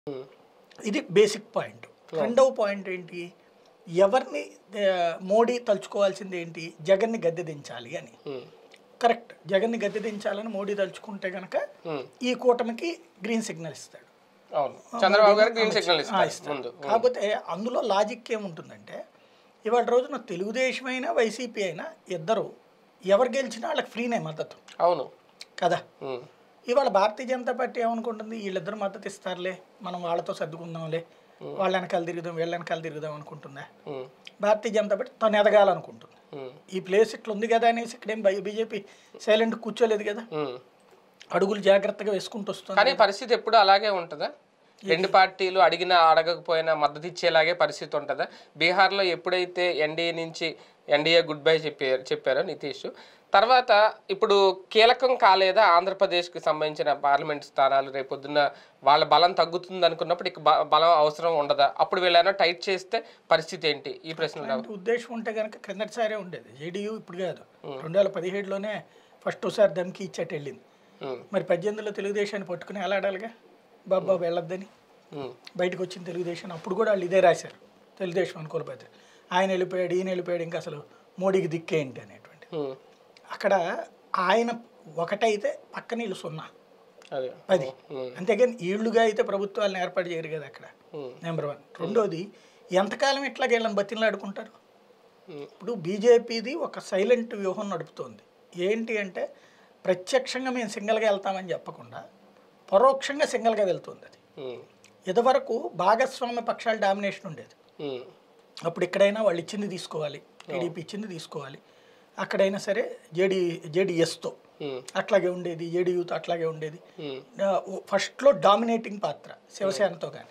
ఉమ్, ఇది basic point రెండవ point ఏంటి ఎవరిని ఆ, మోడీ తలుచుకోవాల్సింది ఏంటి జగన్ని గద్దె దించాలి అని ఉమ్, కరెక్ట్ జగన్ని గద్దె దించాలని మోడీ తలుచుకుంటే కనుక ఉమ్, ఈ కూటమికి గ్రీన్ సిగ్నల్ ఇస్తాడు అవును చంద్రబాబు గారు గ్రీన్ సిగ్నల్ ఆ, ఇస్తారు ఇస్తాడు. ముందు కాకపోతే అందులో లాజిక్ ఏముంటుందంటే ఇవాళ రోజున తెలుగుదేశం అయినా వైసీపీ అయినా ఇద్దరు ఎవరు గెలిచినా వాళ్ళకి ఫ్రీనే మద్దతు అవును కదా ఉమ్, ఇవాళ భారతీయ జనతా పార్టీ ఏమనుకుంటుంది వీళ్ళిద్దరు మద్దతు ఇస్తారులే మనం వాళ్ళతో సర్దుకుందాంలే వాళ్ళ వెనకాల తిరుగుదాం వీళ్ళ వెనకాల తిరుగుదాం అనుకుంటుందా ఉమ్, భారతీయ జనతా పార్టీ తను ఎదగాలనుకుంటుంది ఉమ్, ఈ ప్లేస్ ఇట్లా ఉంది కదా అనేసి ఇక్కడేం బీజేపీ సైలెంట్ కూర్చోలేదు కదా ఉమ్. అడుగులు జాగ్రత్తగా వేసుకుంటూ వస్తుంది కానీ పరిస్థితి ఎప్పుడు అలాగే ఉంటుందా రెండు పార్టీలు అడిగినా అడగకపోయినా మద్దతు ఇచ్చేలాగే పరిస్థితి ఉంటుందా బీహార్లో ఎప్పుడైతే ఎన్డీఏ నుంచి ఎన్డీఏ గుడ్ బై చెప్పారు చెప్పారో నితీష్ తర్వాత ఇప్పుడు కీలకం కాలేదా ఆంధ్రప్రదేశ్కి సంబంధించిన పార్లమెంట్ స్థానాలు రేపొద్దున వాళ్ళ బలం తగ్గుతుంది అనుకున్నప్పుడు ఇక బ- బలం అవసరం ఉండదా అప్పుడు వీళ్ళైనా టైట్ చేస్తే పరిస్థితి ఏంటి ఈ ప్రశ్న రావు అలాంటి ఉద్దేశం ఉంటే కనుక క్రిందటిసారే ఉండేది జేడీయూ ఇప్పుడు కాదు రెండు వేల పదిహేడులోనే ఫస్ట్ ఒకసారి దమ్కి ఇచ్చేట వెళ్ళింది ఉమ్, మరి పద్దెనిమిదిలో తెలుగుదేశాన్ని పట్టుకుని ఎలా ఆడాలిగా బాబా వెళ్ళొద్దని ఉమ్, బయటకు వచ్చిన తెలుగుదేశం అప్పుడు కూడా వాళ్ళు ఇదే రాశారు తెలుగుదేశం అనుకూల పత్రిక ఆయన వెళ్ళిపోయాడు ఈయన వెళ్ళిపోయాడు ఇంకా అసలు మోడీకి దిక్కేంటి అనేటువంటి ఉమ్, అక్కడ ఆయన ఒకటైతే పక్కన వీళ్ళు సున్నా అదే పది ఉమ్, అంతేగాని ఈళ్ళుగా అయితే ప్రభుత్వాలను ఏర్పాటు చేయరు కదా అక్కడ ఉమ్, నెంబర్ వన్ రెండోది ఎంతకాలం ఇట్లాగే వీళ్ళని బతిలాడుకుంటారు ఉమ్, ఇప్పుడు బీజేపీది ఒక సైలెంట్ వ్యూహం నడుపుతోంది ఏంటి అంటే ప్రత్యక్షంగా మేము సింగల్గా వెళ్తామని చెప్పకుండా పరోక్షంగా సింగల్గా వెళ్తుంది అది ఉమ్, ఇదివరకు భాగస్వామ్య పక్షాల డామినేషన్ ఉండేది ఉమ్, అప్పుడు ఎక్కడైనా వాళ్ళు ఇచ్చింది తీసుకోవాలి టీడీపీ ఇచ్చింది తీసుకోవాలి అక్కడైనా సరే జేడీ జేడీఎస్తో ఉమ్, అట్లాగే ఉండేది జేడీయూతో అట్లాగే ఉండేది ఉమ్, ఫస్ట్లో డామినేటింగ్ పాత్ర శివసేనతో కానీ